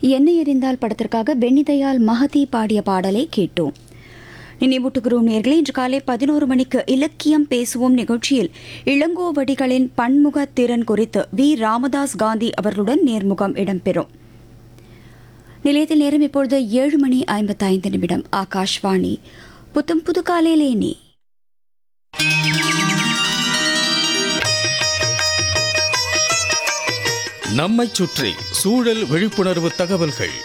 என்னை எறிந்தால் படத்திற்காக பென்னிதயால் மகதி பாடிய பாடலை கேட்டோம் நினைவூட்டுகிறோம் நேர்களே இன்று காலை பதினோரு மணிக்கு இலக்கியம் பேசுவோம் நிகழ்ச்சியில் இளங்கோவடிகளின் பன்முக திறன் குறித்து வி ராமதாஸ் காந்தி அவர்களுடன் நேர்முகம் இடம்பெறும் நிலையத்தில் நேரம் இப்பொழுது ஏழு மணி ஐம்பத்தைந்து நிமிடம் ஆகாஷ்வாணி புத்தம் புது காலையிலேனே நம்மைச் சுற்றி சூழல் விழிப்புணர்வு தகவல்கள்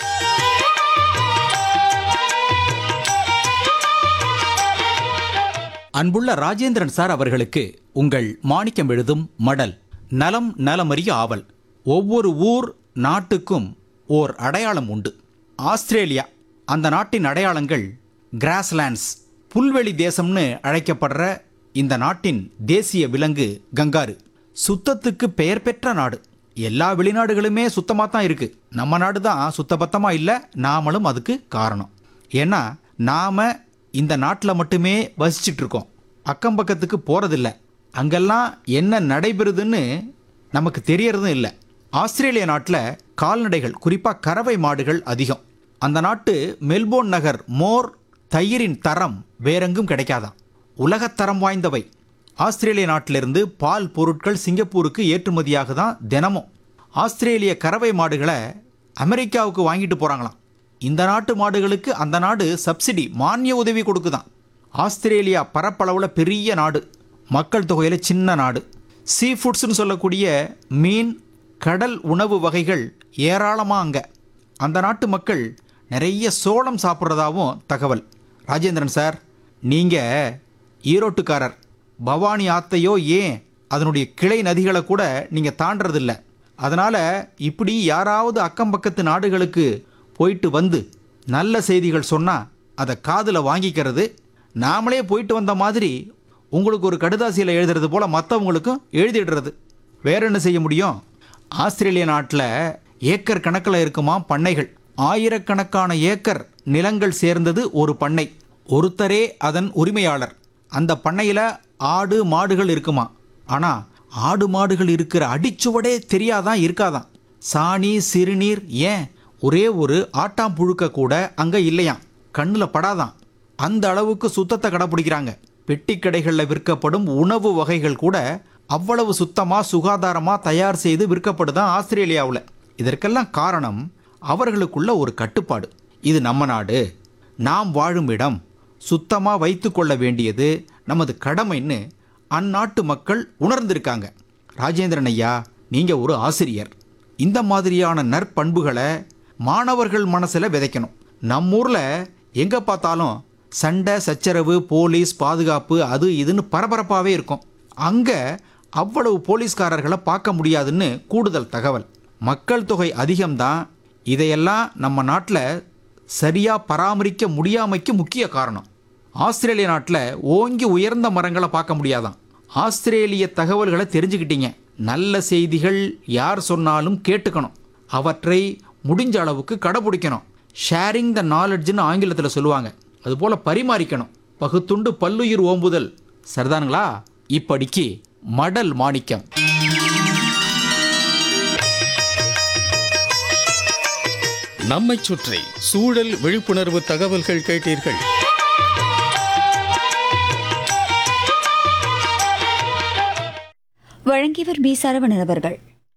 அன்புள்ள ராஜேந்திரன் சார் அவர்களுக்கு உங்கள் மாணிக்கம் எழுதும் மடல் நலம் நலமறிய ஆவல் ஒவ்வொரு ஊர் நாட்டுக்கும் ஓர் அடையாளம் உண்டு ஆஸ்திரேலியா அந்த நாட்டின் அடையாளங்கள் கிராஸ்லேண்ட்ஸ் புல்வெளி தேசம்னு அழைக்கப்படுற இந்த நாட்டின் தேசிய விலங்கு கங்காரு சுத்தத்துக்கு பெயர் பெற்ற நாடு எல்லா வெளிநாடுகளுமே சுத்தமாக தான் இருக்கு நம்ம நாடு தான் சுத்தபத்தமாக இல்லை நாமளும் அதுக்கு காரணம் ஏன்னா நாம இந்த நாட்டில் மட்டுமே வசிச்சிட்டு இருக்கோம் அக்கம் பக்கத்துக்கு போகிறதில்ல அங்கெல்லாம் என்ன நடைபெறுதுன்னு நமக்கு தெரியறதும் இல்லை ஆஸ்திரேலிய நாட்டில் கால்நடைகள் குறிப்பாக கறவை மாடுகள் அதிகம் அந்த நாட்டு மெல்போர்ன் நகர் மோர் தயிரின் தரம் வேறெங்கும் கிடைக்காதாம் உலகத்தரம் வாய்ந்தவை ஆஸ்திரேலிய நாட்டிலிருந்து பால் பொருட்கள் சிங்கப்பூருக்கு ஏற்றுமதியாக தான் தினமும் ஆஸ்திரேலிய கறவை மாடுகளை அமெரிக்காவுக்கு வாங்கிட்டு போகிறாங்களாம் இந்த நாட்டு மாடுகளுக்கு அந்த நாடு சப்சிடி மானிய உதவி கொடுக்குதாம் ஆஸ்திரேலியா பரப்பளவில் பெரிய நாடு மக்கள் தொகையில் சின்ன நாடு சீ ஃபுட்ஸ்னு சொல்லக்கூடிய மீன் கடல் உணவு வகைகள் ஏராளமாக அங்கே அந்த நாட்டு மக்கள் நிறைய சோளம் சாப்பிட்றதாவும் தகவல் ராஜேந்திரன் சார் நீங்கள் ஈரோட்டுக்காரர் பவானி ஆத்தையோ ஏன் அதனுடைய கிளை நதிகளை கூட நீங்கள் தாண்டறதில்ல அதனால் இப்படி யாராவது அக்கம் பக்கத்து நாடுகளுக்கு போயிட்டு வந்து நல்ல செய்திகள் சொன்னால் அதை காதில் வாங்கிக்கிறது நாமளே போயிட்டு வந்த மாதிரி உங்களுக்கு ஒரு கடுதாசியில் எழுதுறது போல் மற்றவங்களுக்கும் எழுதிடுறது வேற என்ன செய்ய முடியும் ஆஸ்திரேலிய நாட்டில் ஏக்கர் கணக்கில் இருக்குமா பண்ணைகள் ஆயிரக்கணக்கான ஏக்கர் நிலங்கள் சேர்ந்தது ஒரு பண்ணை ஒருத்தரே அதன் உரிமையாளர் அந்த பண்ணையில் ஆடு மாடுகள் இருக்குமா ஆனால் ஆடு மாடுகள் இருக்கிற அடிச்சுவடே தெரியாதான் இருக்காதான் சாணி சிறுநீர் ஏன் ஒரே ஒரு ஆட்டாம் புழுக்க கூட அங்கே இல்லையாம் கண்ணில் படாதான் அந்த அளவுக்கு சுத்தத்தை கடைப்பிடிக்கிறாங்க பெட்டி கடைகளில் விற்கப்படும் உணவு வகைகள் கூட அவ்வளவு சுத்தமாக சுகாதாரமாக தயார் செய்து விற்கப்படுதான் ஆஸ்திரேலியாவில் இதற்கெல்லாம் காரணம் அவர்களுக்குள்ள ஒரு கட்டுப்பாடு இது நம்ம நாடு நாம் வாழும் இடம் சுத்தமாக வைத்து கொள்ள வேண்டியது நமது கடமைன்னு அந்நாட்டு மக்கள் உணர்ந்திருக்காங்க ராஜேந்திரன் ஐயா நீங்கள் ஒரு ஆசிரியர் இந்த மாதிரியான நற்பண்புகளை மாணவர்கள் மனசில் விதைக்கணும் நம்மூரில் எங்கே பார்த்தாலும் சண்டை சச்சரவு போலீஸ் பாதுகாப்பு அது இதுன்னு பரபரப்பாகவே இருக்கும் அங்கே அவ்வளவு போலீஸ்காரர்களை பார்க்க முடியாதுன்னு கூடுதல் தகவல் மக்கள் தொகை அதிகம்தான் இதையெல்லாம் நம்ம நாட்டில் சரியாக பராமரிக்க முடியாமைக்கு முக்கிய காரணம் ஆஸ்திரேலிய நாட்டில் ஓங்கி உயர்ந்த மரங்களை பார்க்க முடியாதாம் ஆஸ்திரேலிய தகவல்களை தெரிஞ்சுக்கிட்டீங்க நல்ல செய்திகள் யார் சொன்னாலும் கேட்டுக்கணும் அவற்றை முடிஞ்ச அளவுக்கு கடைபிடிக்கணும் ஷேரிங் த நாலெட்ஜ்னு ஆங்கிலத்தில் சொல்லுவாங்க அதுபோல் பரிமாறிக்கணும் பகுத்துண்டு பல்லுயிர் ஓம்புதல் சரிதானுங்களா இப்படிக்கு மடல் மாணிக்கம் நம்மைச் சுற்றி சூழல் விழிப்புணர்வு தகவல்கள் கேட்டீர்கள் வழங்கியவர் பி சரவணன் அவர்கள்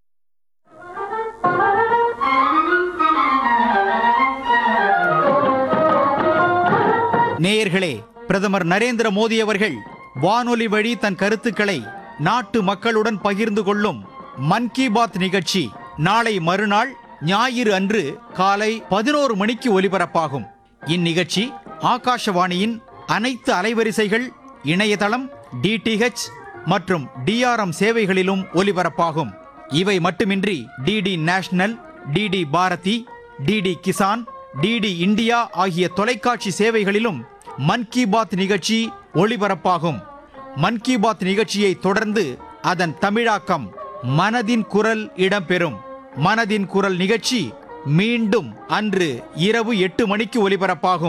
நேயர்களே பிரதமர் நரேந்திர மோடி அவர்கள் வானொலி வழி தன் கருத்துக்களை நாட்டு மக்களுடன் பகிர்ந்து கொள்ளும் மன் கி பாத் நிகழ்ச்சி நாளை மறுநாள் ஞாயிறு அன்று காலை பதினோரு மணிக்கு ஒலிபரப்பாகும் இந்நிகழ்ச்சி ஆகாஷவாணியின் அனைத்து அலைவரிசைகள் இணையதளம் டிடிஹெச் மற்றும் டிஆர்எம் சேவைகளிலும் ஒலிபரப்பாகும் இவை மட்டுமின்றி DD national DD Bharati DD Kisan DD India ஆகிய தொலைக்காட்சி சேவைகளிலும் மன் கி பாத் நிகழ்ச்சி ஒளிபரப்பாகும் மன் கி பாத் நிகழ்ச்சியை தொடர்ந்து அதன் தமிழாக்கம் மனதின் குரல் இடம்பெறும் மனதின் குரல் நிகழ்ச்சி மீண்டும் அன்று இரவு எட்டு மணிக்கு ஒலிபரப்பாகும்